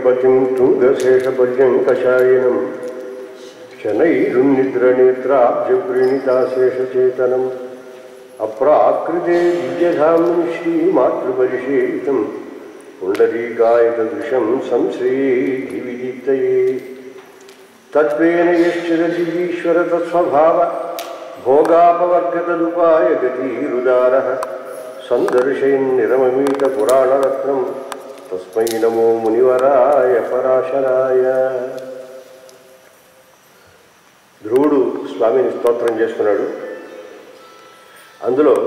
శ్రీపతిం తుంగశేషపర్యంకషాయనం శనైరున్నిద్రనేత్రాబ్జప్రీణితాశేషచేతనం అప్రాకృతే దివ్యధామ్ని శ్రీమాతృపరిషేవితం పుండరీకాయతదృశం సంశ్రేధివిదిత్తయే తత్వేన యశ్చిరతి ఈశ్వర తత్స్వభావ భోగాపవర్గతదుపాయ గతీరుదార సందర్శయన్నిరమమీత పురాణరత్నం తస్మై నమో మునివరాయ పరాశరాయ ధ్రువుడు స్వామిని స్తోత్రం చేస్తున్నాడు అందులో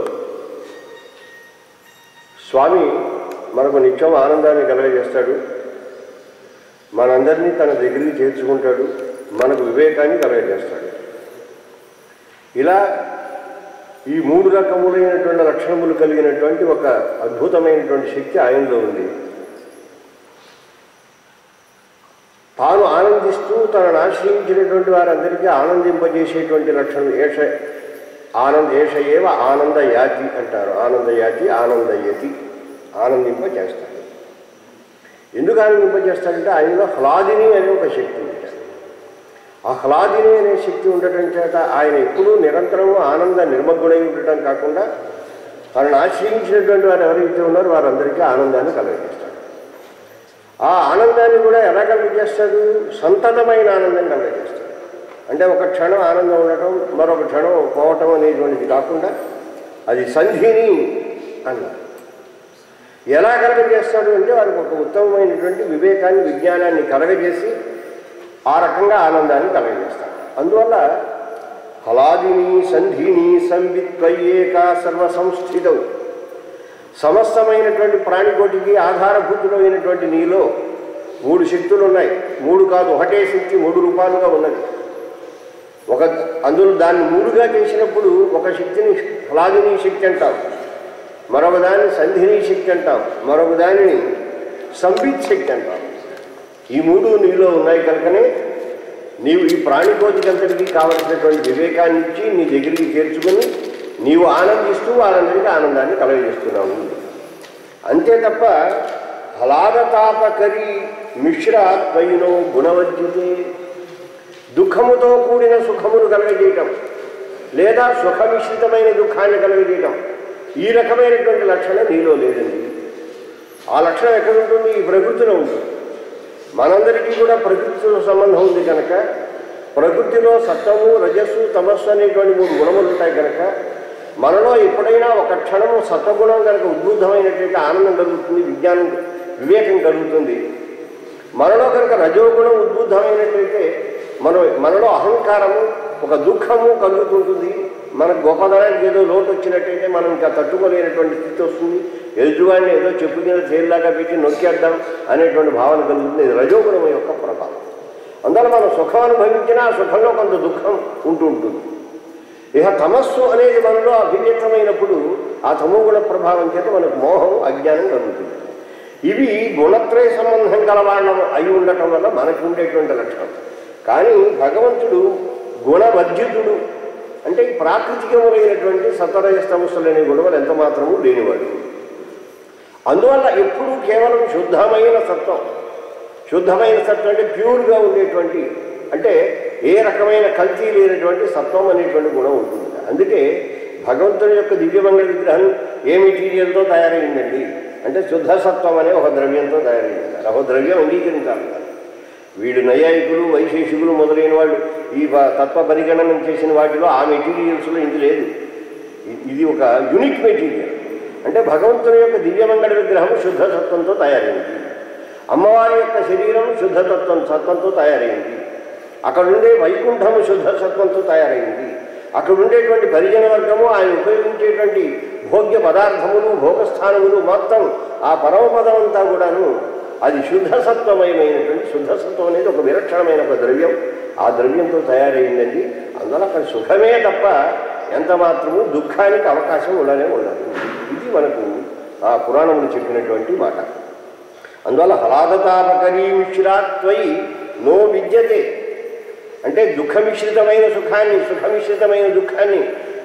స్వామి మనకు నిత్యం ఆనందాన్ని కలగజేస్తాడు మనందరినీ తన దగ్గరికి చేర్చుకుంటాడు మనకు వివేకాన్ని కలగజేస్తాడు ఇలా ఈ మూడు రకములైనటువంటి లక్షణములు కలిగినటువంటి ఒక అద్భుతమైనటువంటి శక్తి ఆయనలో ఉంది తాను ఆనందిస్తూ తనను ఆశ్రయించినటువంటి వారందరికీ ఆనందింపజేసేటువంటి లక్షణం ఏష ఆనంద ఏష ఏవ ఆనందయాతి అంటారు ఆనందయాతి ఆనందయతి ఆనందింపజేస్తాడు ఎందుకు ఆనందింపజేస్తాడంటే ఆయనలో హ్లాదిని అనే ఒక శక్తి ఉంది ఆ హ్లాదిని అనే శక్తి ఉండటం చేత ఆయన ఎప్పుడూ నిరంతరము ఆనంద నిర్మగ్గుడై ఉండటం కాకుండా తనను ఆశ్రయించినటువంటి వారు ఎవరైతే ఉన్నారో వారందరికీ ఆనందాన్ని కలగజేస్తాడు ఆ ఆనందాన్ని కూడా ఎలా కలుగజేస్తాడు సంతతమైన ఆనందం కలుగజేస్తాడు అంటే ఒక క్షణం ఆనందం ఉండటం మరొక క్షణం పోవటం అనేటువంటిది కాకుండా అది సంధిని అన్నారు ఎలా కలగజేస్తాడు అంటే వారికి ఒక ఉత్తమమైనటువంటి వివేకాన్ని విజ్ఞానాన్ని కలగజేసి ఆ రకంగా ఆనందాన్ని కలగజేస్తాడు అందువల్ల హలాదిని సంధిని సంవిత్వయేకా సర్వ సంస్థితవు సమస్తమైనటువంటి ప్రాణికోటికి ఆధారభూతులైనటువంటి నీలో మూడు శక్తులు ఉన్నాయి మూడు కాదు ఒకటే శక్తి మూడు రూపాలుగా ఉన్నది ఒక అందులో దాన్ని మూడుగా చేసినప్పుడు ఒక శక్తిని హ్లాదిని శక్తి అంటాం మరొక దాన్ని సంధిని శక్తి అంటాం మరొక దానిని సంబిత్ శక్తి అంటాం ఈ మూడు నీలో ఉన్నాయి కనుకనే నీవు ఈ ప్రాణికోటికంతటికి కావలసినటువంటి వివేకాన్ని ఇచ్చి నీ దగ్గరికి చేర్చుకుని నీవు ఆనందిస్తూ వాళ్ళందరికీ ఆనందాన్ని కలగజేస్తున్నావు అంతే తప్ప ఫలాదతాపకరి మిశ్రాత్వయినో గుణవర్జితే దుఃఖముతో కూడిన సుఖమును కలగజేయటం లేదా సుఖమిశ్రితమైన దుఃఖాన్ని కలగజేయటం ఈ రకమైనటువంటి లక్షణం నీలో లేదండి ఆ లక్షణం ఎక్కడ ఉంటుంది ఈ ప్రకృతిలో ఉంటుంది మనందరికీ కూడా ప్రకృతితో సంబంధం ఉంది కనుక ప్రకృతిలో సత్వము రజస్సు తమస్సు అనేటువంటి మూడు గుణములు ఉంటాయి కనుక మనలో ఎప్పుడైనా ఒక క్షణము సత్వగుణం కనుక ఉద్బుద్ధమైనటువంటి ఆనందం కలుగుతుంది విజ్ఞానం వివేకం కలుగుతుంది మనలో కనుక రజోగుణం ఉద్బుద్ధమైనట్లయితే మన మనలో అహంకారము ఒక దుఃఖము కలుగుతుంటుంది మనకు గొప్పదనానికి ఏదో లోటు వచ్చినట్టయితే మనం ఇంకా తట్టుకోలేనటువంటి స్థితి వస్తుంది ఎదుటివాడిని ఏదో చెప్పు కింద తేలిలాగా పెట్టి నొక్కేద్దాం అనేటువంటి భావన కలుగుతుంది ఇది రజోగుణం యొక్క ప్రభావం అందువల్ల మనం సుఖం అనుభవించినా ఆ సుఖంలో కొంత దుఃఖం ఉంటూ ఉంటుంది ఇక తమస్సు అనేది మనలో అభివ్యక్తమైనప్పుడు ఆ తమోగుణ ప్రభావం చేత మనకు మోహం అజ్ఞానం కలుగుతుంది ఇవి గుణత్రయ సంబంధం గలవాళ్ళం అయి ఉండటం వల్ల మనకు ఉండేటువంటి లక్షణం కానీ భగవంతుడు గుణవర్జితుడు అంటే ఈ ప్రాకృతికములైనటువంటి సతరజస్తమస్సులనే గుణములు ఎంత మాత్రము లేనివాడు అందువల్ల ఎప్పుడూ కేవలం శుద్ధమైన సత్వం శుద్ధమైన సత్వం అంటే ప్యూర్గా ఉండేటువంటి అంటే ఏ రకమైన కల్తీ లేనటువంటి సత్వం అనేటువంటి గుణం ఉంటుంది అందుకే భగవంతుని యొక్క దివ్యమంగళ విగ్రహం ఏ మెటీరియల్తో తయారైందండి అంటే శుద్ధ సత్వం అనే ఒక ద్రవ్యంతో తయారైంది ఒక ద్రవ్యం అంగీకరించాలి వీడు నైయాయికులు వైశేషికులు మొదలైన వాళ్ళు ఈ వ- తత్వ పరిగణనం చేసిన వాటిలో ఆ మెటీరియల్స్లో ఇది లేదు ఇ- ఇది ఒక యునిక్ మెటీరియల్ అంటే భగవంతుని యొక్క దివ్యమంగళ విగ్రహం శుద్ధ సత్వంతో తయారైంది అమ్మవారి యొక్క శరీరం శుద్ధతత్వం సత్వంతో తయారైంది అక్కడ ఉండే వైకుంఠము శుద్ధ సత్వంతో తయారైంది అక్కడ ఉండేటువంటి పరిజన వర్గము ఆయన ఉపయోగించేటువంటి భోగ్య పదార్థములు భోగస్థానములు మొత్తం ఆ పరమపదం అంతా కూడాను అది శుద్ధ సత్వమయమైనటువంటి శుద్ధ సత్వం అనేది ఒక విలక్షణమైన ఒక ద్రవ్యం ఆ ద్రవ్యంతో తయారైందండి అందువల్ల అక్కడ సుఖమే తప్ప ఎంత మాత్రము దుఃఖానికి అవకాశం ఉండనే ఉండదు ఇది మనకు ఆ పురాణములు చెప్పినటువంటి మాట అందువల్ల హలాదతాపకరీ మిశ్రాత్వై నో విద్యతే అంటే దుఃఖమిశ్రితమైన సుఖాన్ని సుఖమిశ్రితమైన దుఃఖాన్ని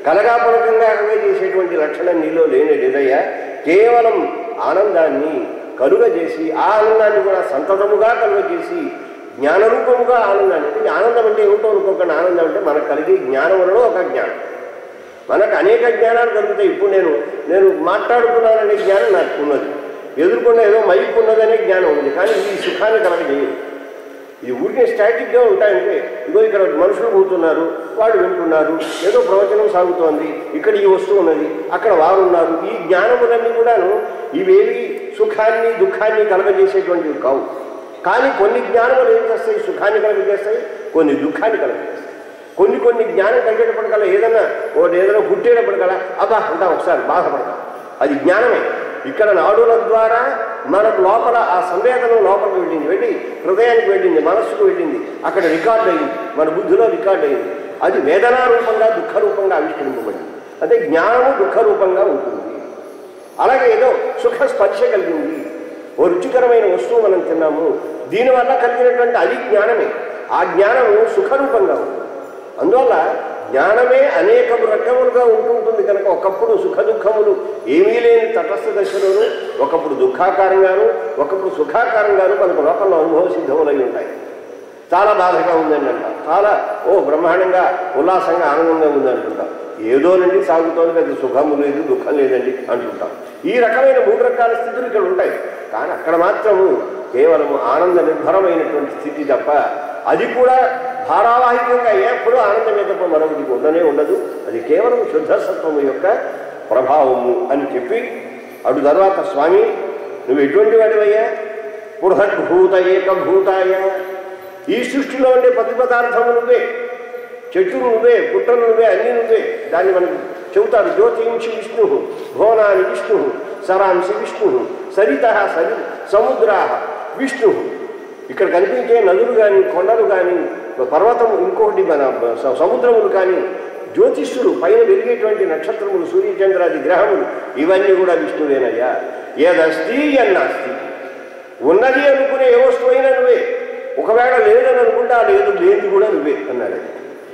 కలగాపులకంగా చేసేటువంటి లక్షణం నీలో లేని లేదయ్యా కేవలం ఆనందాన్ని కలుగజేసి ఆ ఆనందాన్ని కూడా సంతతముగా కలుగజేసి జ్ఞానరూపముగా ఆనందాన్ని అంటే ఆనందం అంటే ఏమిటో అనుకోకండి ఆనందం అంటే మనకు కలిగే జ్ఞానంలో ఒక జ్ఞానం మనకు అనేక జ్ఞానాలు కలుగుతాయి ఇప్పుడు నేను నేను మాట్లాడుతున్నాననే జ్ఞానం నాకు ఉన్నది ఎదుర్కొన్న ఏదో మైపు ఉన్నదనే జ్ఞానం ఉంది కానీ ఈ సుఖాన్ని కలగజేయదు ఇది ఊరికే స్టాటిక్గా ఉంటాయంటే ఇగో ఇక్కడ మనుషులు కూర్చున్నారు వాడు వింటున్నారు ఏదో ప్రవచనం సాగుతోంది ఇక్కడ ఈ వస్తువు ఉన్నది అక్కడ వారు ఉన్నారు ఈ జ్ఞానములన్నీ కూడాను ఇవేవి సుఖాన్ని దుఃఖాన్ని కలగజేసేటువంటివి కావు కానీ కొన్ని జ్ఞానములు ఏం చేస్తాయి సుఖాన్ని కలగజేస్తాయి కొన్ని దుఃఖాన్ని కలగజేస్తాయి కొన్ని కొన్ని జ్ఞానం కలిగేటప్పటికల్లా ఏదైనా ఒకటి ఏదైనా పుట్టేటప్పటికల్లా అబ్బా అంటా ఒకసారి బాధపడతాం అది జ్ఞానమే ఇక్కడ నాడుల ద్వారా మనకు లోపల ఆ సంవేదనం లోపలికి వెళ్ళింది వెళ్ళి హృదయానికి వెళ్ళింది మనస్సుకు వెళ్ళింది అక్కడ రికార్డ్ అయింది మన బుద్ధిలో రికార్డ్ అయింది అది వేదనా రూపంగా దుఃఖ రూపంగా ఆవిష్కరింపబడింది అంటే జ్ఞానము దుఃఖ రూపంగా ఉంటుంది అలాగే ఏదో సుఖ స్పర్శ కలిగింది ఓ రుచికరమైన వస్తువు మనం తిన్నాము దీనివల్ల కలిగినటువంటి అది జ్ఞానమే ఆ జ్ఞానము సుఖరూపంగా ఉంది అందువల్ల జ్ఞానమే అనేక రకములుగా ఉంటుంటుంది కనుక ఒకప్పుడు సుఖ దుఃఖములు ఏమీ లేని తటస్థ దశలోను ఒకప్పుడు దుఃఖాకారంగాను ఒకప్పుడు సుఖాకారంగాను మనకు లోకంలో అనుభవ సిద్ధములై ఉంటాయి చాలా బాధగా ఉందండి అంట చాలా ఓ బ్రహ్మాండంగా ఉల్లాసంగా ఆనందంగా ఉంది అంటుంటాం ఏదోనండి సాగుతోంది పెద్ద సుఖము లేదు దుఃఖం లేదండి అంటుంటాం ఈ రకమైన మూడు రకాల స్థితులు ఇక్కడ ఉంటాయి కానీ అక్కడ మాత్రము కేవలము ఆనంద నిర్భరమైనటువంటి స్థితి తప్ప అది కూడా ధారావాహికంగా ఎప్పుడూ ఆనందమే తప్ప మరొకటి ఉండనే ఉండదు అది కేవలం శుద్ధ సత్వము యొక్క ప్రభావము అని చెప్పి అటు తర్వాత స్వామి నువ్వు ఎటువంటి వాడివయ్యా పురహద్భూత ఏకభూతాయ ఈ సృష్టిలో ఉండే ప్రతి పదార్థము నువ్వే చెట్టులు నువ్వే పుట్టలు నువ్వే అన్నీ నువ్వే దాన్ని మనకు చెబుతారు జ్యోతించి విష్ణు భువనాన్ని విష్ణు సరాంశి విష్ణు సరిత సరి సముద్రా విష్ణు ఇక్కడ కనిపించే నదులు కానీ కొండలు కానీ పర్వతం ఇంకొకటి మన స- సముద్రములు కానీ జ్యోతిష్యుడు పైన వెలిగేటువంటి నక్షత్రములు సూర్యచంద్రాది గ్రహములు ఇవన్నీ కూడా విష్ణువేనయ్యా ఏదస్తి అన్నాస్తి ఉన్నది అనుకునే ఏ వస్తువు అయినా నువ్వే ఒకవేళ లేదని అనుకుంటే ఆ లేదు లేనిది కూడా నువ్వే అన్నాడు ఆయన.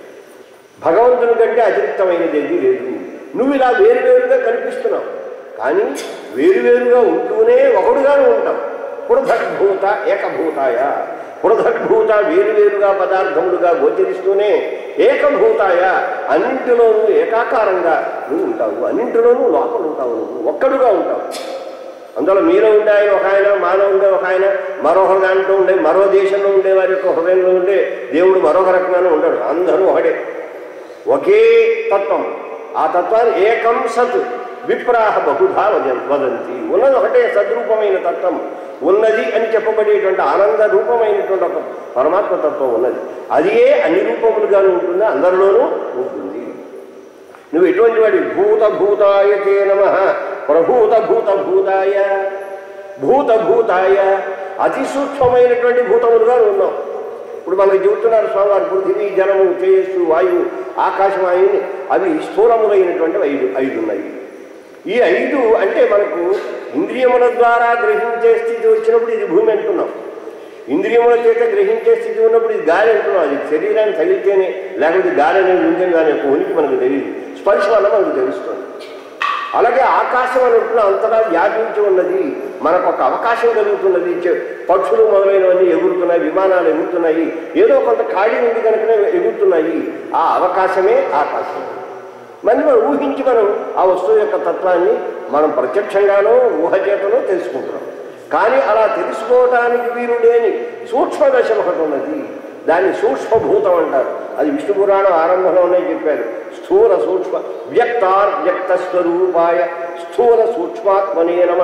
భగవంతుని కంటే అతిరిక్తమైనది ఏది లేదు నువ్వు ఇలా వేరువేరుగా కనిపిస్తున్నావు కానీ వేరువేరుగా ఉంటూనే ఒకడుగానే ఉంటావు పురధద్భూత ఏకభూతాయ పురధద్భూత వేరువేరుగా పదార్థములుగా గోచరిస్తూనే ఏకభూతాయ అన్నింటిలోనూ ఏకాకారంగా నువ్వు ఉంటావు అన్నింటిలోనూ లోపల ఉంటావు నువ్వు ఒక్కడుగా ఉంటావు అందులో మీలో ఉండే ఆయన ఒక ఆయన మాలో ఉండే ఒక ఆయన మరొక దాంట్లో ఉండే మరో దేశంలో ఉండే వారి యొక్క హృదయంలో ఉండే దేవుడు మరొక రకంగానే ఉండడు అందరూ ఒకడే ఒకే తత్వం ఆ తత్వాన్ని ఏకం సత్ విప్రాహ బహుధా వద- వదంతి ఉన్నది ఒకటే సద్రూపమైన తత్వం ఉన్నది అని చెప్పబడేటువంటి ఆనంద రూపమైనటువంటి ఒక పరమాత్మ తత్వం ఉన్నది అది ఏ అన్ని రూపములుగానే ఉంటుందో అందరిలోనూ ఉంటుంది నువ్వు ఎటువంటి వాడి భూత భూతాయ తే నమ ప్రభూత భూత భూతాయ భూత భూతాయ అతి సూక్ష్మమైనటువంటి భూతములుగా ఉన్నావు ఇప్పుడు మనకు చెబుతున్నారు స్వామివారు పృథివీ జలము తేజస్సు వాయువు ఆకాశం ఆయన్ని అవి స్థూలములైనటువంటి ఐదు ఐదు ఉన్నాయి ఈ ఐదు అంటే మనకు ఇంద్రియముల ద్వారా గ్రహించే స్థితి వచ్చినప్పుడు ఇది భూమి అంటున్నాం ఇంద్రియముల చేత గ్రహించే స్థితి ఉన్నప్పుడు ఇది గాలి అంటున్నాం అది శరీరాన్ని తగిలితేనే లేకపోతే గాలి అనేది ఉందని దాని యొక్క ఉనికి మనకు తెలియదు స్పర్శ వల్ల మనకు తెలుస్తుంది అలాగే ఆకాశం అని ఉంటున్న అంతటా వ్యాపించి ఉన్నది మనకు ఒక అవకాశం కలుగుతున్నది చె- పక్షులు మొదలైనవన్నీ ఎగురుతున్నాయి విమానాలు ఎగురుతున్నాయి ఏదో కొంత ఖాళీ ఉంది కనుకనే ఎగురుతున్నాయి ఆ అవకాశమే ఆకాశం మళ్ళీ మనం ఊహించి మనం ఆ వస్తువు యొక్క తత్వాన్ని మనం ప్రత్యక్షంగానో ఊహ చేతనో తెలుసుకుంటున్నాం కానీ అలా తెలుసుకోవడానికి వీలు లేని సూక్ష్మ దశ ఒకటి ఉన్నది దాన్ని సూక్ష్మభూతం అంటారు అది విష్ణు పురాణం ఆరంభంలోనే చెప్పారు స్థూల సూక్ష్మ వ్యక్తార్ వ్యక్త స్వరూపాయ స్థూల సూక్ష్మాత్మనే నమ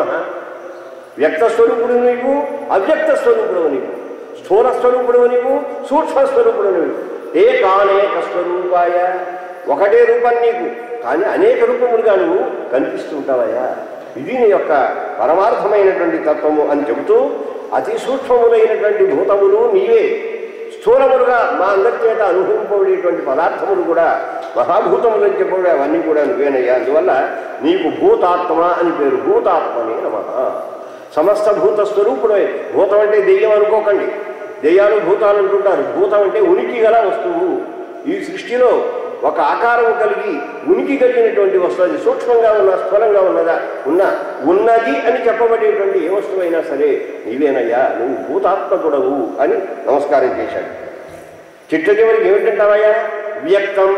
వ్యక్త స్వరూపుడు నీవు అవ్యక్త స్వరూపుడు నీవు స్థూల స్వరూపుడు నీవు సూక్ష్మ స్వరూపుడు నీవు ఏకానేక స్వరూపాయ ఒకటే రూపం నీకు కానీ అనేక రూపములుగా నువ్వు కనిపిస్తుంటావయ్యా ఇది నీ యొక్క పరమార్థమైనటువంటి తత్వము అని చెబుతూ అతి సూక్ష్మములైనటువంటి భూతములు నీవే స్థూలములుగా మా అందరి చేత అనుభవింపబడేటువంటి పదార్థములు కూడా మహాభూతములు అని చెప్పబడే అవన్నీ కూడా నువ్వేనయ్యా అందువల్ల నీకు భూతాత్మ అని పేరు భూతాత్మనే నమ సమస్త భూత స్వరూపుడే భూతం అంటే దెయ్యం అనుకోకండి దెయ్యాలు భూతాలు అంటుంటారు భూతం అంటే ఉనికి గల వస్తువు ఈ సృష్టిలో ఒక ఆకారం కలిగి ఉనికి కలిగినటువంటి వస్తువు అది సూక్ష్మంగా ఉన్న స్థూలంగా ఉన్నదా ఉన్న ఉన్నది అని చెప్పబడేటువంటి ఏ వస్తువైనా సరే నీవేనయ్యా నువ్వు భూతాత్మకుడవు అని నమస్కారం చేశాడు చిట్ట చివరికి ఏమిటంటావయ్యా వ్యక్తం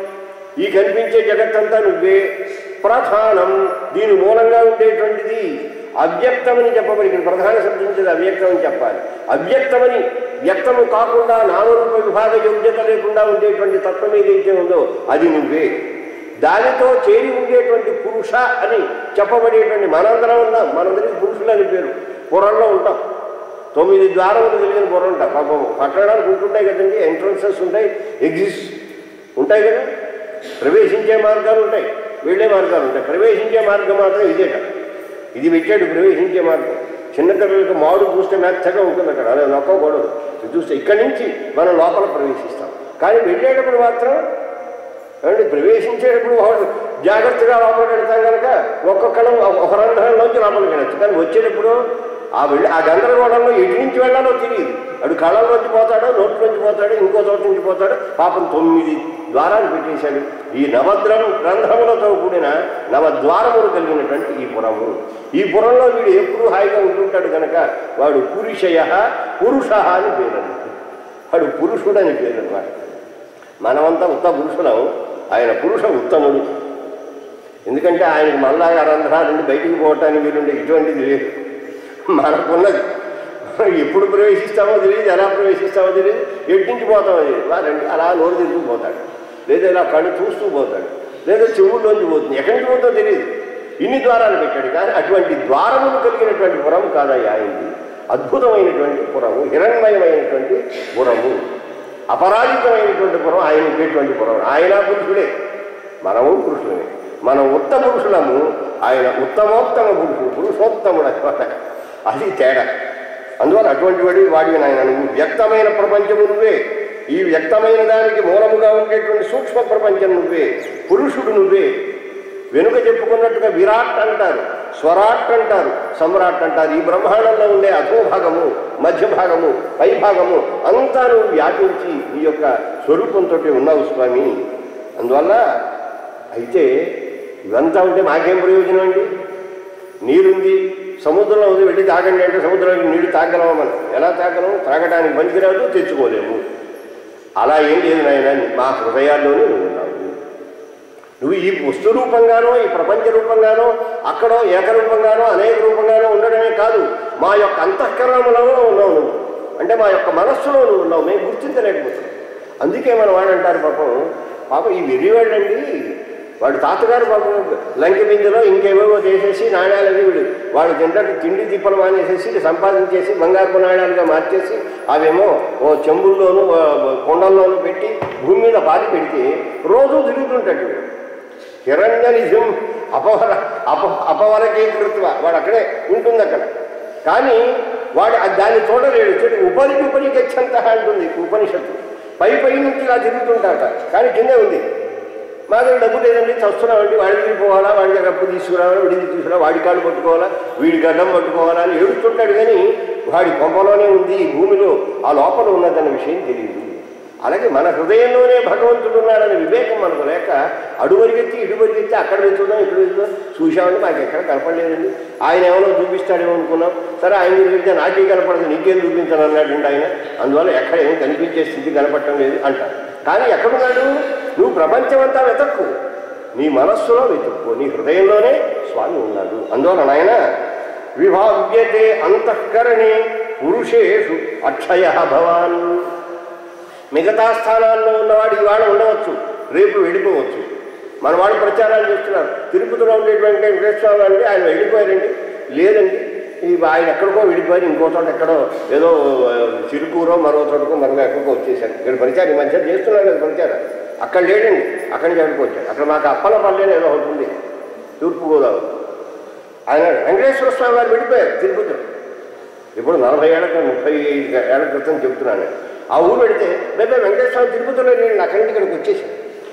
ఈ కనిపించే జగత్తంతా నువ్వే ప్రధానం దీని మూలంగా ఉండేటువంటిది అవ్యక్తమని చెప్పబడి ఇక్కడ ప్రధాన శబ్దించేది అవ్యక్తం అని చెప్పాలి అవ్యక్తమని వ్యక్తము కాకుండా నామరూప విభాగ యోగ్యత లేకుండా ఉండేటువంటి తత్వం ఏదైతే ఉందో అది నువ్వే దానితో చేరి ఉండేటువంటి పురుష అని చెప్పబడేటువంటి మనందరం ఉన్నాం మనందరికి పురుషులు అని పేరు పురంలో ఉంటాం తొమ్మిది ద్వారములు కలిగిన పురం ఉంటాం పాపం పట్టణానికి ఉంటుంటాయి కదండి ఎంట్రన్సెస్ ఉంటాయి ఎగ్జిస్ట్ ఉంటాయి కదా ప్రవేశించే మార్గాలు ఉంటాయి వెళ్ళే మార్గాలు ఉంటాయి ప్రవేశించే మార్గం మాత్రం ఇదేట ఇది పెట్టాడు ప్రవేశించే మార్గం చిన్నపిల్లలకు మాడు చూస్తే మెత్తగా ఉంటుంది అక్కడ అలా నొక్కకూడదు ఇది చూస్తే ఇక్కడి నుంచి మనం లోపల ప్రవేశిస్తాం కానీ వెళ్ళేటప్పుడు మాత్రం ఏమంటే ప్రవేశించేటప్పుడు వాడు జాగ్రత్తగా లోపలికి వెళ్తాం కనుక ఒక్కొక్కడం ఒక రంధ్రంలోంచి లోపలికి వెళ్ళచ్చు కానీ వచ్చేటప్పుడు ఆ వెళ్ళి ఆ గందరగోళంలో ఎటు నుంచి వెళ్ళాలో తెలియదు అడు కళ్ళలోంచి పోతాడో నోట్లోంచి పోతాడో ఇంకో చోట నుంచి పోతాడో పాపం తొమ్మిది ద్వారాలు పెట్టేశాడు ఈ నవద్రం రంధ్రములతో కూడిన నవద్వారములు కలిగినటువంటి ఈ పురము ఈ పురంలో వీడు ఎప్పుడూ హాయిగా ఉంటుంటాడు కనుక వాడు పురుషయ పురుష అని పేరు వాడు పురుషుడు అని పేరు అన్నమాట మనమంతా ఉత్త పురుషులం ఆయన పురుష ఉత్తముడు ఎందుకంటే ఆయనకి మళ్ళా ఆ రంధ్రాల నుండి బయటికి పోవటానికి వీలుండే ఇటువంటిది లేదు మనకున్నది ఎప్పుడు ప్రవేశిస్తామో తెలియదు ఎలా ప్రవేశిస్తామో తెలియదు ఎట్టించి పోతామో తెలియదు వారండి అలా నోరు తిరుగుతూ పోతాడు లేదా ఇలా కళ్ళు చూస్తూ పోతాడు లేదా చెవుల్లోంచి పోతుంది ఎక్కడి నుంచి పోతుందో తెలియదు ఇన్ని ద్వారాలు పెట్టాడు కానీ అటువంటి ద్వారములు కలిగినటువంటి పురం కాదయ్యా ఆయనది అద్భుతమైనటువంటి పురము హిరణ్మయమైనటువంటి పురము అపరాజితమైనటువంటి పురం ఆయన ఉండేటువంటి పురం ఆయన పురుషుడే మనము పురుషులమే మనం ఉత్త పురుషులము ఆయన ఉత్తమోత్తమ పురుషుడు పురుషోత్తముడు అనమాట అది తేడా అందువల్ల అటువంటి వాడి వాడివి నాయన నువ్వు వ్యక్తమైన ప్రపంచము నువ్వే ఈ వ్యక్తమైన దానికి మూలముగా ఉండేటువంటి సూక్ష్మ ప్రపంచం నువ్వే పురుషుడు నువ్వే వెనుక చెప్పుకున్నట్టుగా విరాట్ అంటారు స్వరాట్ అంటారు సమ్రాట్ అంటారు ఈ బ్రహ్మాండంలో ఉండే అధోభాగము మధ్య భాగము పై భాగము అంతా నువ్వు వ్యాపించి నీ యొక్క స్వరూపంతో ఉన్నావు స్వామి అందువల్ల అయితే ఇవంతా ఉంటే మాకేం ప్రయోజనం అండి నీరుంది సముద్రంలో ఉంది వెళ్ళి తాగండి అంటే సముద్రంలో నీళ్లు తాగలమా మనం ఎలా తాగలము తాగడానికి పనికిరాదు తెచ్చుకోలేము అలా ఏం లేదు నాయన మా హృదయాల్లోనే నువ్వు ఉన్నావు నువ్వు ఈ వస్తు రూపంగానో ఈ ప్రపంచ రూపంగానో అక్కడో ఏకరూపంగానో అనేక రూపంగానో ఉండడమే కాదు మా యొక్క అంతఃకరణలో ఉన్నావు నువ్వు అంటే మా యొక్క మనస్సులో నువ్వు ఉన్నావు మేము గుర్తించలేకపోతున్నాం అందుకే మన వాడు అంటారు పాపం పాపం ఈ వెర్రివాడండి వాడు తాతగారు పాపం లంక బిందెలో ఇంకేవేవో చేసేసి నాణ్యాలని వీడు వాడు తింటే తిండి తిప్పలు మానేసేసి సంపాదించేసి బంగారపు నాణ్యాలుగా మార్చేసి అవేమో ఓ చెంబుల్లోనూ ఓ కొండల్లోనూ పెట్టి భూమి మీద పాతి పెడితే రోజు తిరుగుతుంటాడు వీడు హిరణ్యనిజం అపవర అప అపవరకీకృత్వ వాడు అక్కడే ఉంటుంది అక్కడ కానీ వాడు ఆ దాన్ని చూడలేడు చెడు ఉపరికి ఉపరి గచ్చంత అంటుంది ఉపనిషత్తు పై పై నుంచి ఇలా తిరుగుతుంటాట కానీ కిందే ఉంది మా దగ్గర డబ్బు లేదండి చస్తున్నామండి వాడి దగ్గరికి పోవాలా వాడి దగ్గర అప్పు తీసుకురావాలా వీడికి తీసుకురా వాడి కాళ్ళు పట్టుకోవాలా వీడి గడ్డం పట్టుకోవాలా అని ఏడుస్తుంటాడు కానీ వాడి కొంపలోనే ఉంది ఈ భూమిలో ఆ లోపల ఉన్నదన్న విషయం తెలియదు అలాగే మన హృదయంలోనే భగవంతుడు ఉన్నాడనే వివేకం మనకు లేక అడువరిగెత్తి ఇడువరిగెత్తి అక్కడ వెతుకుదాం ఇక్కడ వెతుకుదాం చూశామంటే మాకు ఎక్కడ కనపడలేదండి ఆయన ఏమైనా చూపిస్తాడేమో అనుకున్నాం సరే ఆయన దగ్గరికి వెళ్తే నాకే కనపడదు నీకేం చూపించాను అన్నాడండి ఆయన అందువల్ల ఎక్కడ ఏం కనిపించే స్థితి కనపడటం లేదు అంటారు కానీ ఎక్కడున్నాడు నువ్వు ప్రపంచమంతా వెతక్కు నీ మనస్సులో వెతుక్కో నీ హృదయంలోనే స్వామి ఉన్నాడు అందువల్ల నాయన విభావ్యతే అంతఃకరణే పురుషేషు అక్షయ భవాన్ మిగతా స్థానాల్లో ఉన్నవాడు ఇవాళ ఉండవచ్చు రేపు వెళ్ళిపోవచ్చు మన వాళ్ళు ప్రచారాలు చేస్తున్నారు తిరుపతిలో ఉండేటువంటి వెంకటేశ్వర అంటే ఆయన వెళ్ళిపోయారండి లేదండి ఈ ఆయన ఎక్కడికో వెళ్ళిపోయారు ఇంకో చోట ఎక్కడో ఏదో ఆ, చిరుకూరో మరో చోటకో మరో ఎక్కడికో వచ్చేసారు ఇక్కడ ప్రచారం ఈ మధ్య చేస్తున్నారు కదా ప్రచారం అక్కడ లేడండి అక్కడి నుంచి ఎక్కడికి వచ్చారు అక్కడ మాకు అప్పలపల్లి ఏదో ఒకటి ఉంది తూర్పుగోదావరి ఆయన వెంకటేశ్వర స్వామి వారు వెళ్ళిపోయారు తిరుపతిలో ఇప్పుడు నలభై ఏళ్ళ క్రితం ముప్పై ఐదు ఏళ్ల క్రితం చెప్తున్నాను నేను. ఆ ఊరు పెడితే మేము వెంకటేశ్వర స్వామి తిరుపతిలో నేను అక్కడి నుంచి ఇక్కడికి వచ్చేసాను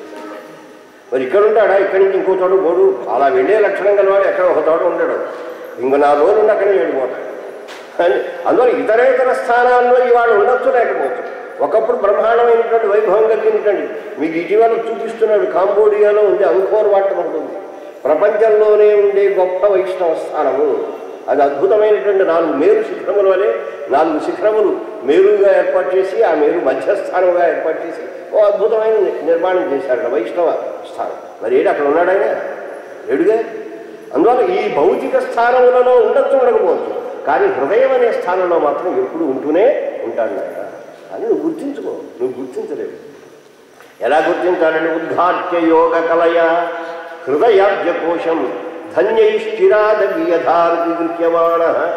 మరి ఇక్కడ ఉంటాడా ఇక్కడి నుంచి ఇంకో చోట పోడు అలా వెళ్ళే లక్షణం గలవాడు ఎక్కడ ఒక చోట ఉండడు ఇంకో నాలుగు రోజులు ఉండి అక్కడే వెళ్ళిపోతాడు అని అందువల్ల ఇతరేతర స్థానాల్లో ఇవాళ ఉండొచ్చు లేకపోవచ్చు ఒకప్పుడు బ్రహ్మాండమైనటువంటి వైభవం కలిగినటువంటి మీకు ఇటీవల చూపిస్తున్నాడు కాంబోడియాలో ఉంది అంకోర్ వాటర్ ఉంటుంది ప్రపంచంలోనే ఉండే గొప్ప వైష్ణవ స్థానము అది అద్భుతమైనటువంటి నాలుగు మేరు శిఖరముల వలె నాలుగు శిఖరములు మేరుగా ఏర్పాటు చేసి ఆ మేరు మధ్యస్థానంగా ఏర్పాటు చేసి ఓ అద్భుతమైన ని- నిర్మాణం చేశారు వైష్ణవ స్థానం మరి ఏంటి అక్కడ ఉన్నాడు ఆయన లేడుగా అందువల్ల ఈ భౌతిక స్థానములలో ఉండొచ్చు ఉండకపోవచ్చు కానీ హృదయం అనే స్థానంలో మాత్రం ఎప్పుడు ఉంటూనే ఉంటాడు ఆయన అని నువ్వు గుర్తించుకో నువ్వు గుర్తించలేవు ఎలా గుర్తించాలని ఉద్ఘాట్య యోగ కలయ హృదయాబ్జ కోశం ధన్యైశ్చిరాదీయధార్గి గృహ్యమాణ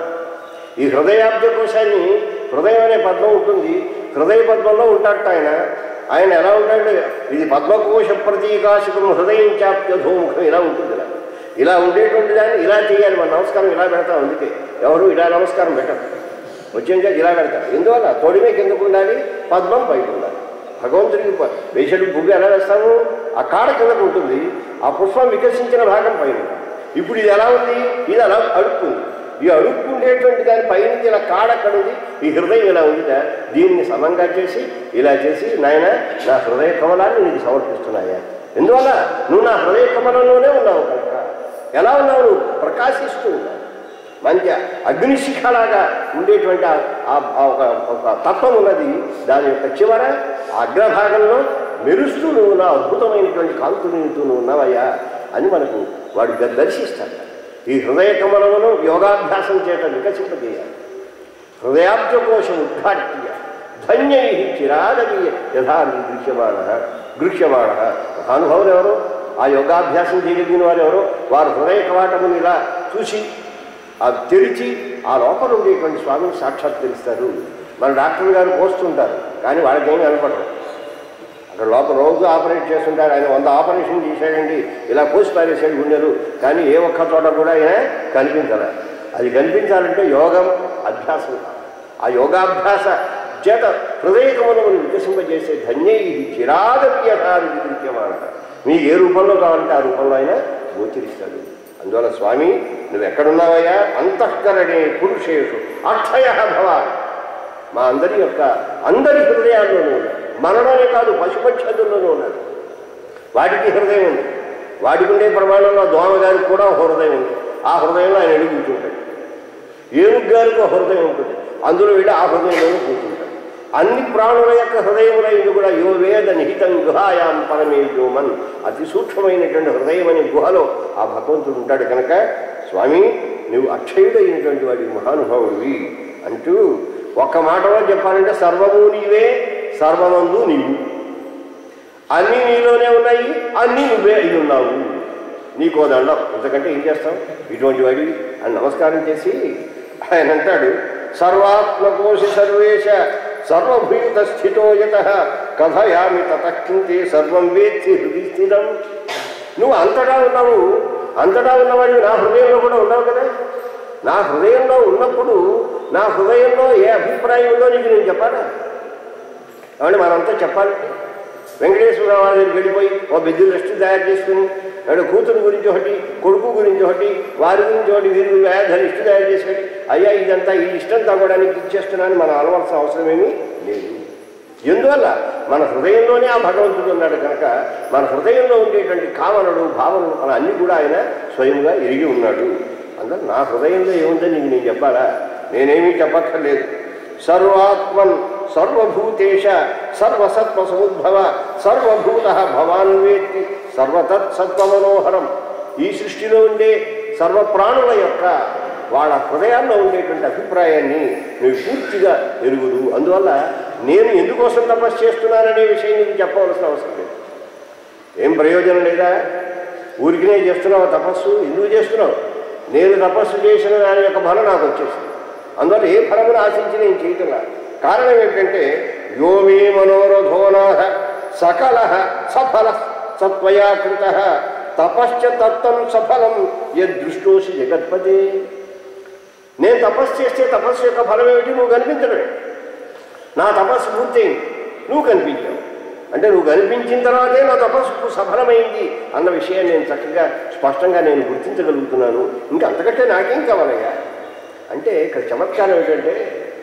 ఈ హృదయాబ్జ కోశాన్ని హృదయం అనే పద్మం ఉంటుంది హృదయ పద్మంలో ఉంటాడట ఆయన ఆయన ఎలా ఉంటాడు ఇది పద్మకోశ ప్రతీకాశకం హృదయం చాప్యధోముఖం ఇలా ఉంటుంది ఇలా ఇలా ఉండేటువంటి దాన్ని ఇలా చేయాలి మన నమస్కారం ఇలా పెడతాం అందుకే ఎవరు ఇలా నమస్కారం పెట్టరు వచ్చాక ఇలా పెడతారు ఎందువల్ల తొడిమే కిందకు ఉండాలి పద్మం పైకి ఉండాలి భగవంతుడికి ప- వేషడు పువ్వు ఎలా వేస్తాము ఆ కాడ కిందకు ఉంటుంది ఆ పుష్పం వికసించిన భాగం పైన ఉంటుంది. ఇప్పుడు ఇది ఎలా ఉంది ఇది అలా అడుక్కుంది ఈ అడుక్కుండేటువంటి దాని పైనుంచి ఇలా కాడ అక్కడ ఉంది ఈ హృదయం ఇలా ఉందిట దీన్ని సమంగా చేసి ఇలా చేసి నాయన నా హృదయ కమలాన్ని నీకు సమర్పిస్తున్నాయా ఎందువల్ల నువ్వు నా హృదయ కమలంలోనే ఉన్నావు కనుక ఎలా ఉన్నావు నువ్వు ప్రకాశిస్తూ ఉన్నావు మంచి అగ్నిశిఖలాగా ఉండేటువంటి ఆ- ఆ- ఆ ఒక ఒక తత్వం ఉన్నది దాని యొక్క చివర ఆ అగ్రభాగంలో మెరుస్తూ నువ్వు నా అద్భుతమైనటువంటి కాంతులు నీతో నువ్వు ఉన్నావయ్యా అని మనకు వాడు గ- దర్శిస్తాడు ఈ హృదయ కమలమును యోగాభ్యాసం చేత వికసింపజేయాలి హృదయాబ్జ కోశం ఉద్ఘాట్య ధన్యై చిరాదీయ యథా దృశ్యమాణ గృహ్యమాణ మహానుభావులు ఎవరు ఆ యోగాభ్యాసం చేయగలిగిన వారు ఎవరు వారు హృదయ కవాటమును ఇలా చూసి ఆ తెరిచి ఆ లోపల ఉండేటువంటి స్వామిని సాక్షాత్కరిస్తారు మన డాక్టర్ గారు పోస్తుంటారు కానీ వాళ్ళకేమీ కనపడరు అక్కడ లోపల రోజు ఆపరేట్ చేస్తుంటారు ఆయన వంద ఆపరేషన్ చేశాడండి ఇలా కోసి పారేసాడు గుండెలు కానీ ఏ ఒక్క చోట కూడా ఆయన కనిపించాలి అది కనిపించాలంటే యోగం అభ్యాసం కావాలి. ఆ యోగాభ్యాస చేత హృదయకములను వికసింపజేసే ధన్యై చిరాదప్యధారి విద్యమాన మీకు ఏ రూపంలో కావాలంటే ఆ రూపంలో ఆయన గోచరిస్తాడు అందువల్ల స్వామి నువ్వు ఎక్కడున్నావయ్యా అంతఃకరణే పురుషేషు అక్షయ భవ మా అందరి యొక్క అందరి హృదయాల్లోనూ ఉన్నాడు మనలోనే కాదు పశుపక్షతుల్లోనూ ఉన్నాడు వాటికి హృదయం ఉంది వాటికి ఉండే ప్రమాణంలో దోమ గారికి కూడా ఒక హృదయం ఉంది ఆ హృదయంలో ఆయన ఎడుగు కూర్చుంటాడు ఏనుగు గారికి ఒక హృదయం ఉంటుంది అందులో వెళ్ళి ఆ హృదయంలోనూ కూర్చుంటాడు అన్ని ప్రాణుల యొక్క హృదయములైన కూడా యో వేద నిహితం గుహాయాం పరమే వ్యోమన్ అతి సూక్ష్మమైనటువంటి హృదయం అనే గుహలో ఆ భగవంతుడు ఉంటాడు కనుక స్వామి నువ్వు అక్షయుడైనటువంటి వాడి మహానుభావుడివి అంటూ ఒక్క మాటలో చెప్పాలంటే సర్వము నీవే సర్వమందు నీవు అన్నీ నీలోనే ఉన్నాయి అన్నీ నువ్వే అయి ఉన్నావు నీకో దండం ఇంతకంటే ఏం చేస్తావు ఇటువంటి వాడివి అని నమస్కారం చేసి ఆయన అంటాడు సర్వాత్మకోశి సర్వేశ సర్వభూత స్థితో యత కథయామి తతక్కింతే సర్వం వేత్తి హృది స్థితం నువ్వు అంతటా ఉన్నావు అంతటా ఉన్నవాడివి నా హృదయంలో కూడా ఉన్నావు కదా నా హృదయంలో ఉన్నప్పుడు నా హృదయంలో ఏ అభిప్రాయం ఉందో నీకు నేను చెప్పాలా కాబట్టి మనంతా చెప్పాలి వెంకటేశ్వరరావు వారి దగ్గరికి వెళ్ళిపోయి ఓ బిద్దు దృష్టి తయారు చేసుకుని వాడు కూతురు గురించి ఒకటి కొడుకు గురించి ఒకటి వారి గురించి ఒకటి వీరి గురించి వ్యాధి లిస్టు తయారు చేసుకొని అయ్యా ఇదంతా ఈ లిస్టంతా కూడా నీకు ఇచ్చేస్తున్నాను మనం అలవాల్సిన అవసరమేమీ లేదు ఎందువల్ల మన హృదయంలోనే ఆ భగవంతుడు ఉన్నాడు కనుక మన హృదయంలో ఉండేటువంటి కామనలు భావనలు మన అన్ని కూడా ఆయన స్వయంగా ఎరిగి ఉన్నాడు అందువల్ల నా హృదయంలో ఏముందో నీకు నేను చెప్పాలా నేనేమీ చెప్పక్కర్లేదు సర్వాత్మన్ సర్వభూతేశ సర్వసత్వ సముద్భవ సర్వభూత భవాన్ వేత్తి సర్వతత్ సత్వమనోహరం ఈ సృష్టిలో ఉండే సర్వ ప్రాణుల యొక్క వాళ్ళ హృదయాల్లో ఉండేటువంటి అభిప్రాయాన్ని నువ్వు పూర్తిగా ఎరుగుదు అందువల్ల నేను ఎందుకోసం తపస్సు చేస్తున్నాననే విషయం నీకు చెప్పవలసిన అవసరం లేదు ఏం ప్రయోజనం లేదా ఊరికినే చేస్తున్నావు తపస్సు ఎందుకు చేస్తున్నావు నేను తపస్సు చేసిన దాని యొక్క ఫలం నాకు వచ్చేసింది అందువల్ల ఏ ఫలమును ఆశించి నేను చేయటంలా కారణం ఏంటంటే యోమే మనోరథోనాథ సకల సఫల సత్వయా కృత తపశ్చ తత్వం సఫలం యదృష్టోసి జగత్పతే నేను తపస్సు చేస్తే తపస్సు యొక్క ఫలం ఏమిటి నువ్వు కనిపించడమే నా తపస్సు పూర్తయింది నువ్వు కనిపించావు అంటే నువ్వు కనిపించిన తర్వాతే నా తపస్సు సఫలమైంది అన్న విషయాన్ని నేను చక్కగా స్పష్టంగా నేను గుర్తించగలుగుతున్నాను ఇంకా అంతకంటే నాకేం కావాలయ్యా అంటే ఇక్కడ చమత్కారం ఏంటంటే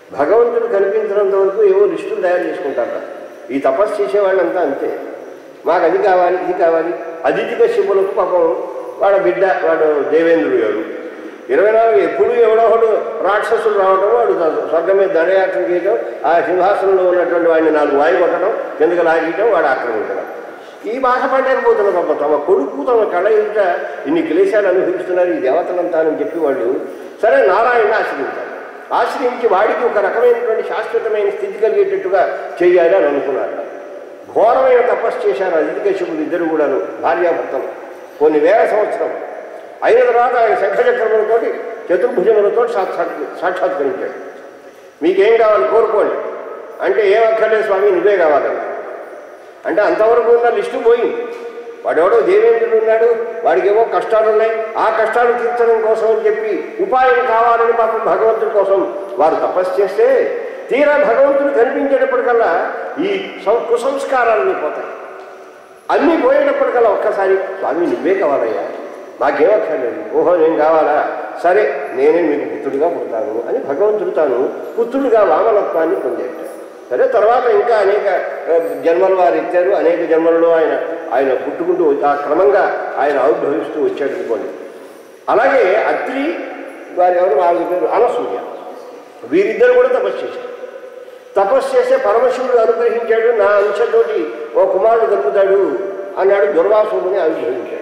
భగవంతుడు కనిపించినంత వరకు ఏవో లిస్టులు తయారు చేసుకుంటారట ఈ తపస్సు చేసేవాళ్ళంతా అంతే మాకు అది కావాలి ఇది కావాలి అదితి కశ్యపులకు పాపం వాడు బిడ్డ వాడు దేవేంద్రుడు గారు ఇరవై నాలుగు ఎప్పుడు ఎవడో ఒకడు రాక్షసులు రావటం వాడు స్వర్గం మీద దండయాత్ర చేయడం ఆ సింహాసనంలో ఉన్నటువంటి వాడిని నాలుగు వాయి కొట్టడం కిందకి లాగేయటం వాడు ఆక్రమించడం ఈ బాధపడలేకపోతున్న పాప తమ కొడుకు తమ కళ ఎదుట ఇన్ని క్లేశాలు అనుభవిస్తున్నారు ఈ దేవతలంతా అని చెప్పి వాళ్ళు సరే నారాయణ ఆశ్రయించారు ఆశ్రయించి వాడికి ఒక రకమైనటువంటి శాశ్వతమైన స్థితి కలిగేటట్టుగా చేయాలి అని అనుకున్నారు ఘోరమైన తపస్సు చేశారు అధికశుకులు ఇద్దరు కూడాను భార్యాభర్తలు కొన్ని వేల సంవత్సరం అయిన తర్వాత ఆయన శంఖచక్రములతోటి చతుర్భుజములతో సాక్షాత్ సాక్షాత్కరించాడు మీకేం కావాలి కోరుకోండి అంటే ఏం అక్కర్లేదు స్వామి నువ్వే కావాలని అంటే అంతవరకు ఉన్న లిస్టు పోయింది వాడెవడో దేవేంద్రుడు ఉన్నాడు వాడికి ఏవో కష్టాలు ఉన్నాయి ఆ కష్టాలు తీర్చడం కోసం అని చెప్పి ఉపాయం కావాలని పాపం భగవంతుడి కోసం వారు తపస్సు చేస్తే తీరా భగవంతుడు కనిపించేటప్పటికల్లా ఈ సం కుసంస్కారాలన్నీ పోతాయి అన్నీ పోయేటప్పటికల్లా ఒక్కసారి స్వామి నువ్వే కావాలయ్యా నాకేమక్కర్లేదు ఓహో నేను కావాలా సరే నేనే మీకు పుత్రుడిగా పుడతాను అని భగవంతుడు తాను పుత్రుడిగా వామనత్వాన్ని పొందాడు సరే తర్వాత ఇంకా అనేక ఆ, జన్మలు వారు ఎత్తారు అనేక జన్మలలో ఆయన ఆయన పుట్టుకుంటూ వచ్చి- ఆ క్రమంగా ఆయన ఆవిర్భవిస్తూ వచ్చాడు అనుకోండి అలాగే అత్రి వారి ఎవరు వాళ్ళ పేరు అనసూయ వీరిద్దరు కూడా తపస్సు చేశారు తపస్సు చేస్తే పరమశివుడు అనుగ్రహించాడు నా అంశతోటి ఓ కుమారుడు కలుగుతాడు అన్నాడు దుర్వాసుని ఆవిర్భవించాడు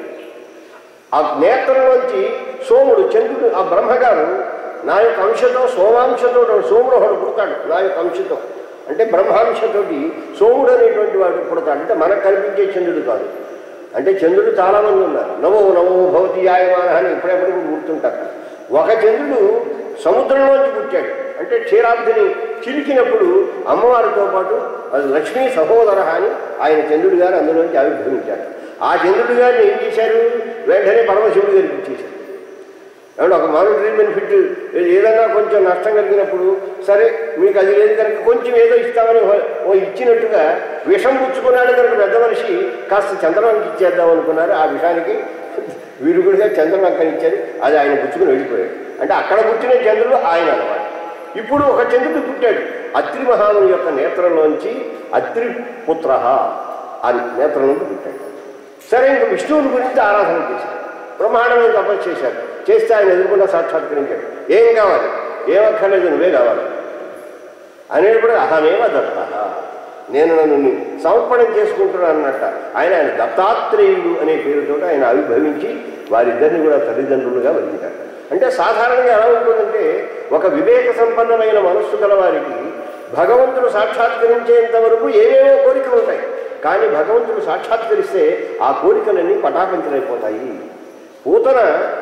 ఆ నేత్రంలోంచి సోముడు చంద్రుడు ఆ బ్రహ్మగారు నా యొక్క అంశతో సోమాంశతో సోముడు ఒకడు పుడతాడు నా యొక్క అంశతో అంటే బ్రహ్మాంశతోటి సోముడు అనేటువంటి వాడు పుడతాడు అంటే మనకు కనిపించే చంద్రుడు కాదు అంటే చంద్రుడు చాలామంది ఉన్నారు నవో నవో భవతి యాయమాన అని ఇప్పుడెప్పుడు గుర్తుంటారు ఒక చంద్రుడు సముద్రంలోంచి పుట్టాడు అంటే క్షీరాబ్దిని చిలికినప్పుడు అమ్మవారితో పాటు అది లక్ష్మీ సహోదర అని ఆయన చంద్రుడు గారు అందులోంచి ఆవిర్భవించారు ఆ చంద్రుడు గారిని ఏం చేశారు వెంటనే పరమశివుడు గారికి ఇచ్చేశారు ఏమంటే ఒక మానిటరీ బెనిఫిట్ ఏదైనా కొంచెం నష్టం కలిగినప్పుడు సరే మీకు అది లేదు కనుక కొంచెం ఏదో ఇస్తామని ఓ- ఓ ఇచ్చినట్టుగా విషం పుచ్చుకున్నాడు కనుక పెద్ద మనిషి కాస్త చంద్రవంకి ఇచ్చేద్దాం అనుకున్నారు ఆ విషయానికి వీరుగుడిగా చంద్రవంకని ఇచ్చారు అది ఆయన పుచ్చుకుని వెళ్ళిపోయాడు అంటే అక్కడ పుట్టిన చంద్రుడు ఆయన అన్నమాట ఇప్పుడు ఒక చంద్రుడు పుట్టాడు అత్రి మహాముని యొక్క నేత్రంలోంచి అత్రి పుత్ర ఆ నేత్రం నుంచి పుట్టాడు సరే ఇంక విష్ణువుని గురించి ఆరాధన చేశారు బ్రహ్మాండమైన తపస్సు చేశారు చేస్తే ఆయన ఎదుర్కొన్న సాక్షాత్కరించాడు ఏం కావాలి ఏమక్కర్లేదు నువ్వే కావాలి అనేటప్పుడు అహమేవ దత్త నేను నన్ను ని- సమర్పణం చేసుకుంటున్నాను అన్నట్ట ఆయన ఆయన దత్తాత్రేయుడు అనే పేరుతో ఆయన ఆవిర్భవించి వారిద్దరిని కూడా తల్లిదండ్రులుగా వదిలించారు అంటే సాధారణంగా ఎలా ఉంటుందంటే ఒక వివేక సంపన్నమైన మనస్సు గల వారికి భగవంతుడు సాక్షాత్కరించేంత వరకు ఏవేవో కోరికలు ఉంటాయి కానీ భగవంతుడు సాక్షాత్కరిస్తే ఆ కోరికలన్నీ పటాపంచలైపోతాయి పూతన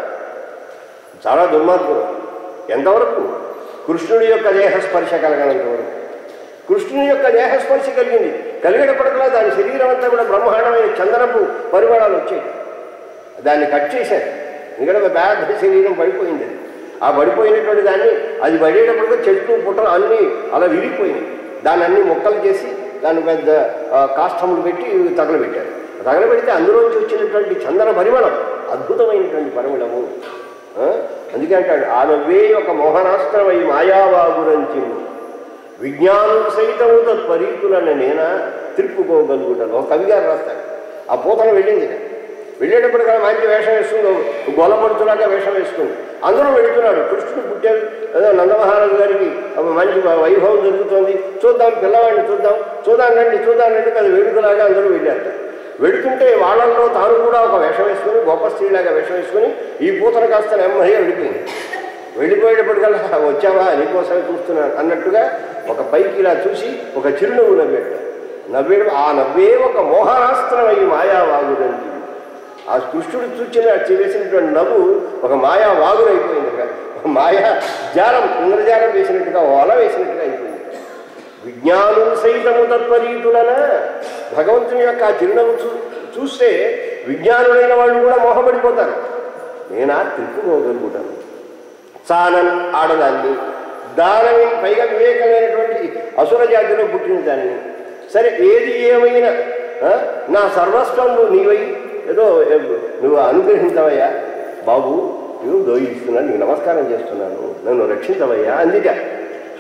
చాలా దుర్మార్గులు ఎంతవరకు కృష్ణుడి యొక్క దేహస్పర్శ కలగనంత వరకు కృష్ణుని యొక్క దేహస్పర్శ కలిగింది కలిగేటప్పటికల్లా దాని శరీరం అంతా కూడా బ్రహ్మాండమైన చందనపు పరిమాణాలు వచ్చాయి దాన్ని కట్ చేశారు ఎందుకంటే ఒక పెద్ద శరీరం పడిపోయింది అది. ఆ పడిపోయినటువంటి దాన్ని అది పడేటప్పటికి చెట్లు పుట్టలు అన్నీ అలా విరిగిపోయినాయి దాన్ని అన్ని మొక్కలు చేసి దాన్ని పెద్ద ఆ, కాష్టములు పెట్టి తగలబెట్టారు తగలబెడితే అందులోంచి వచ్చినటువంటి చందన పరిమళం అద్భుతమైనటువంటి పరిమళము ఆ? అందుకే అంటాడు ఆ నవ్వే ఒక మోహనాస్త్రమై మాయావాగురంచి విజ్ఞానం సైతము తత్పరీతులను నేనా తిప్పుకోగలుగుతాను ఒక కవిగారు రాస్తాడు ఆ పూతన వెళ్ళింది ఇక. వెళ్ళేటప్పటికల్లా మంచి వేషం వేసుకుంది గొలపడుతులాగా వేషం వేసుకుంది అందరూ వెళుతున్నాడు కృష్ణుడు పుట్టాడు ఏదో నందమహారాజు గారికి ఒక మంచి వైభవం జరుగుతోంది చూద్దాం పిల్లవాడిని చూద్దాం చూద్దాం రండి చూద్దాం రండి అది వేడుకలాగా అందరూ వెళ్ళారు వెళుతుంటే వాళ్ళల్లో తాను కూడా ఒక వేషం వేసుకుని గొప్ప స్త్రీలాగా వేషం వేసుకుని ఈ పూతన కాస్త నెమ్మదిగా వెళ్ళిపోయింది వెళ్ళిపోయేటప్పటికల్లా వచ్చావా నీకోసమే చూస్తున్నాను అన్నట్టుగా ఒక పైకి ఇలా చూసి ఒక చిరునవ్వు నవ్వాడు నవ్వేడు ఆ నవ్వే ఒక మోహనాస్త్రం అయ్యి మాయావాగుదండి ఆ కృష్ణుడు చూచిన చేసినటువంటి నవ్వు ఒక మాయా వాగురైపోయింది ఒక ఒక మాయా జాలం ఇంద్రజాలం వేసినట్టుగా వల వేసినట్టుగా అయిపోయింది విజ్ఞానం సైతము తత్వరీతులన భగవంతుని యొక్క ఆ చిరునవ్వు చూ చూస్తే విజ్ఞానులైన వాళ్ళు కూడా మోహపడిపోతారు నేనా తిప్పుకోగలుగుతాను చానన్ ఆడదాన్ని దానవి పైగా వివేకమైనటువంటి అసుర జాతిలో పుట్టిన దాన్ని సరే ఏది ఏమైనా ఆ, నా సర్వస్వం నువ్వు నీవై ఏదో ఏ- నువ్వు అనుగ్రహించవయ్యా బాబు నువ్వు దోయిస్తున్నాను నీకు నమస్కారం చేస్తున్నాను నన్ను రక్షించవయ్యా అందుక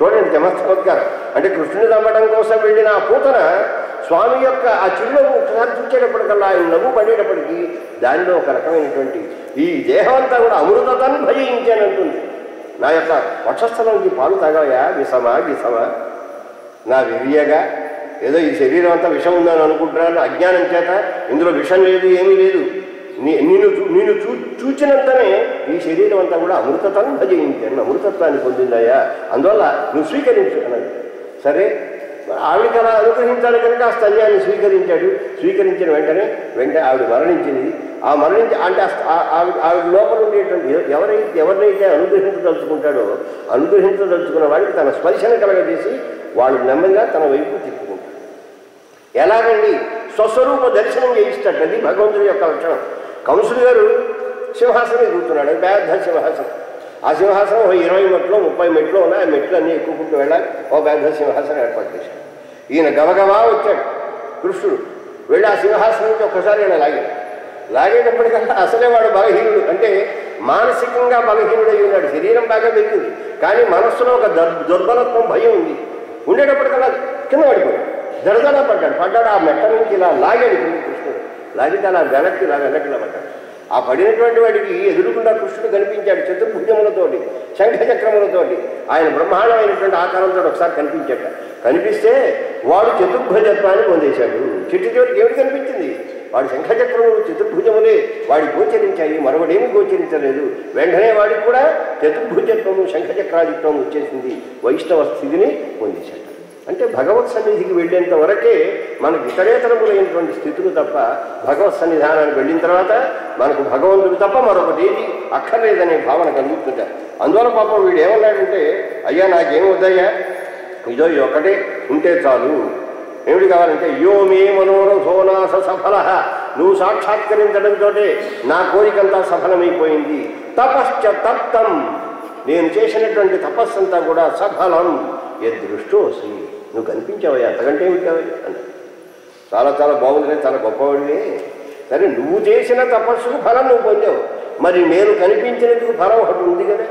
చూడండి చమత్కారం అంటే కృష్ణుని చంపడం కోసం వెళ్ళిన ఆ పూతన స్వామి యొక్క ఆ చిరునవ్వు ఒకసారి చూచేటప్పటికల్లా ఆయన నవ్వు పడేటప్పటికి దానిలో ఒక రకమైనటువంటి ఈ దేహం అంతా కూడా అమృతతను భజించానంటుంది నా యొక్క వక్షస్థలంకి పాలు తాగాయా విషమా విషమా నా విరియగా ఏదో ఈ శరీరం అంతా విషం ఉందని అనుకుంటున్నాను అజ్ఞానం చేత ఇందులో విషం లేదు ఏమీ లేదు నీ నేను చూ- నేను చూ చూచినంతనే ఈ శరీరం అంతా కూడా అమృతత్వాన్ని భజయించాను అమృతత్వాన్ని పొందిందయ్యా అందువల్ల నువ్వు స్వీకరించు అన్నది సరే ఆవిడకి అలా అనుగ్రహించాలి కనుక ఆ స్తన్యాన్ని స్వీకరించాడు స్వీకరించిన వెంటనే వెంటనే ఆవిడ మరణించింది ఆ మరణించి అంటే ఆ స్థ- ఆ- ఆవిడ ఆవిడ లోపల ఉండేటువంటి ఎ- ఎవరైతే ఎవరినైతే అనుగ్రహించదలుచుకుంటాడో అనుగ్రహించదలుచుకున్న వాడికి తన స్పర్శన కలగజేసి వాళ్ళు నెమ్మదిగా తన వైపు తిప్పుకుంటాడు ఎలాగండి స్వస్వరూప దర్శనం చేయిస్తాడు అది భగవంతుడి యొక్క లక్షణం కంసుడు గారు సింహాసనం కూర్చున్నాడు పెద్ద సింహాసనం ఆ సింహాసనం ఓ ఇరవై మెట్లు ముప్పై మెట్లు ఉన్నాయి ఆ మెట్లు అన్నీ ఎక్కుకుంటూ వెళ్ళాలి ఓ పెద్ద సింహాసనం ఏర్పాటు చేశాడు ఈయన గబగబా వచ్చాడు కృష్ణుడు వెళ్ళి ఆ సింహాసనం నుంచి ఒక్కసారి ఈయన లాగాడు లాగేటప్పటికల్లా అసలే వాడు బలహీనుడు అంటే మానసికంగా బలహీనుడై ఉన్నాడు శరీరం బాగా పెరిగింది కానీ మనస్సులో ఒక దర్ దుర్బలత్వం భయం ఉంది ఉండేటప్పటికల్లా కింద పడిపోయాడు దడదడ పడ్డాడు పడ్డాడు ఆ మెట్ట నుంచి ఇలా లాగాడు కింద కృష్ణుడు లాగితే అలా వెనక్కి ఇలా వెనక్కి ఇలా పడ్డాడు ఆ పడినటువంటి వాడికి ఎదురుకుండా కృష్ణుడు కనిపించాడు చతుర్భుజములతోటి శంఖచక్రములతోటి ఆయన బ్రహ్మాండమైనటువంటి ఆకారంతో ఒకసారి కనిపించాడు కనిపిస్తే వాడు చతుర్భుజత్వాన్ని పొందేశాడు చిట్టు చివరికి ఏమిటి కనిపించింది వాడి శంఖచక్రములు చతుర్భుజములే వాడి గోచరించాయి మరొకడేమి గోచరించలేదు వెంటనే వాడికి కూడా చతుర్భుజత్వము శంఖచక్రాదిత్వం వచ్చేసింది వైష్ణవ స్థితిని పొందేశాడు అంటే భగవత్ సన్నిధికి వెళ్ళేంత వరకే మనకు ఇతరేతరములైనటువంటి స్థితులు తప్ప భగవత్ సన్నిధానానికి వెళ్ళిన తర్వాత మనకు భగవంతుడు తప్ప మరొకటి ఏది అక్కర్లేదనే భావన కలుగుతుంది అందువల్ల పాపం వీడు ఏమన్నాడంటే అయ్యా నాకేం వద్దయ్యా ఇదో ఈ ఒక్కటే ఉంటే చాలు ఏమిటి కావాలంటే యో మే మనోరథోనాస సఫల నువ్వు సాక్షాత్కరించడంతో నా కోరికంతా సఫలమైపోయింది తపశ్చ తప్తం నేను చేసినటువంటి తపస్సంతా కూడా సఫలం ఏ దృష్టోసి నువ్వు కనిపించావయ్యా అంతకంటే ఏమిటి కావాలి అన్నాడు చాలా చాలా బాగుంది చాలా గొప్పవాడివి సరే నువ్వు చేసిన తపస్సుకు ఫలం నువ్వు పొందావు మరి నేను కనిపించినందుకు ఫలం ఒకటి ఉంది కదా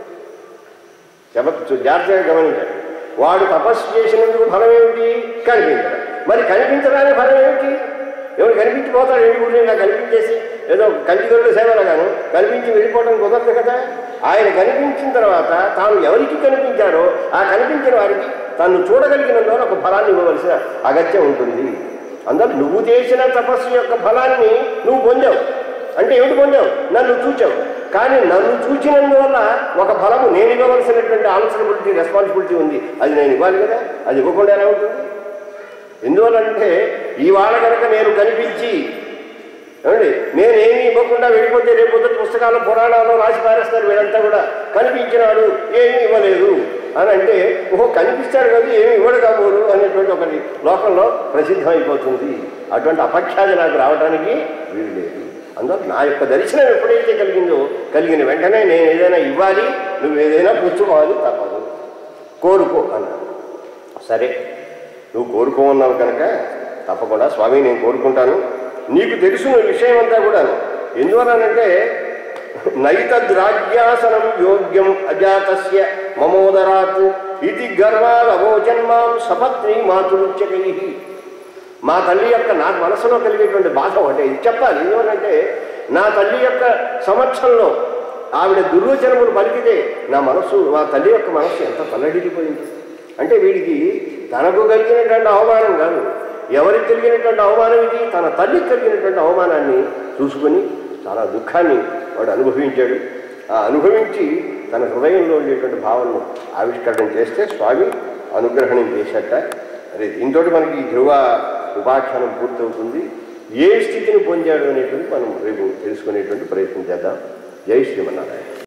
చెప్ప జాగ్రత్తగా గమనించాడు వాడు తపస్సు చేసినందుకు ఫలం ఏమిటి కనిపించడం మరి కనిపించడానికి ఫలం ఏమిటి ఎవరు కనిపించిపోతాడు ఏమి గురించి ఇలా కనిపించేసి ఏదో కంటిగొడ్డు సేవలుగాను కనిపించి వెళ్ళిపోవడం కుదరదు కదా ఆయన కనిపించిన తర్వాత తాను ఎవరికి కనిపించాడో ఆ కనిపించిన వారికి తను చూడగలిగినందువల్ల ఒక ఫలాన్ని ఇవ్వవలసిన అగత్యం ఉంటుంది అందువల్ల నువ్వు చేసిన తపస్సు యొక్క ఫలాన్ని నువ్వు పొందావు అంటే ఏమిటి పొందావు నన్ను చూచావు కానీ నన్ను చూచినందువల్ల ఒక ఫలము నేను ఇవ్వవలసినటువంటి ఆన్సరబిలిటీ రెస్పాన్సిబిలిటీ ఉంది అది నేను ఇవ్వాలి కదా అది ఇవ్వకుండా ఎలా ఉంటుంది ఎందువల్లంటే ఇవాళ కనుక నేను కనిపించి ఏమండి నేనేమి ఇవ్వకుండా వెళ్ళిపోతే రేపు పొద్దున పుస్తకాలు పురాణాలు రాసి పారేస్తారు వీళ్ళంతా కూడా కనిపించినాడు ఏమీ ఇవ్వలేదు అని అంటే ఓహో కనిపిస్తాడు కదా ఏమి ఇవ్వడు కాబోరు అనేటువంటి ఒకటి లోకంలో ప్రసిద్ధం అయిపోతుంది అటువంటి అపఖ్యాతి నాకు రావడానికి వీలు లేదు అందువల్ల నా యొక్క దర్శనం ఎప్పుడైతే కలిగిందో కలిగిన వెంటనే నేను ఏదైనా ఇవ్వాలి నువ్వు ఏదైనా పుచ్చుకోవాలి తప్పదు కోరుకో అన్నాడు సరే నువ్వు కోరుకోమన్నావు కనుక తప్పకుండా స్వామి నేను కోరుకుంటాను నీకు తెలుసున్న విషయం అంతా కూడా ఎందువలనంటే నైతద్రాజ్యాసనం యోగ్యం అజాతస్య మమోదరాత్ ఇది గర్వాలవోజన్మాం సపత్ని మాతృత్యకై మా తల్లి యొక్క నా మనసులో కలిగేటువంటి బాధ ఒకటే ఇది చెప్పాలి ఎందువలంటే నా తల్లి యొక్క సమక్షంలో ఆవిడ దుర్వచనములు పలికితే నా మనస్సు మా తల్లి యొక్క మనస్సు ఎంత తల్లడిల్లిపోయింది అంటే వీడికి తనకు కలిగినటువంటి అవమానం కాదు ఎవరికి కలిగినటువంటి అవమానం ఇది తన తల్లికి కలిగినటువంటి అవమానాన్ని చూసుకొని చాలా దుఃఖాన్ని వాడు అనుభవించాడు ఆ అనుభవించి తన హృదయంలో ఉండేటువంటి భావనను ఆవిష్కరణ చేస్తే స్వామి అనుగ్రహణం చేశాట అరే దీంతో మనకి ఈ ధ్రువ ఉపాఖ్యానం పూర్తవుతుంది ఏ స్థితిని పొందాడు అనేటువంటి మనం రేపు తెలుసుకునేటువంటి ప్రయత్నం చేద్దాం జై శ్రీమన్నారాయణ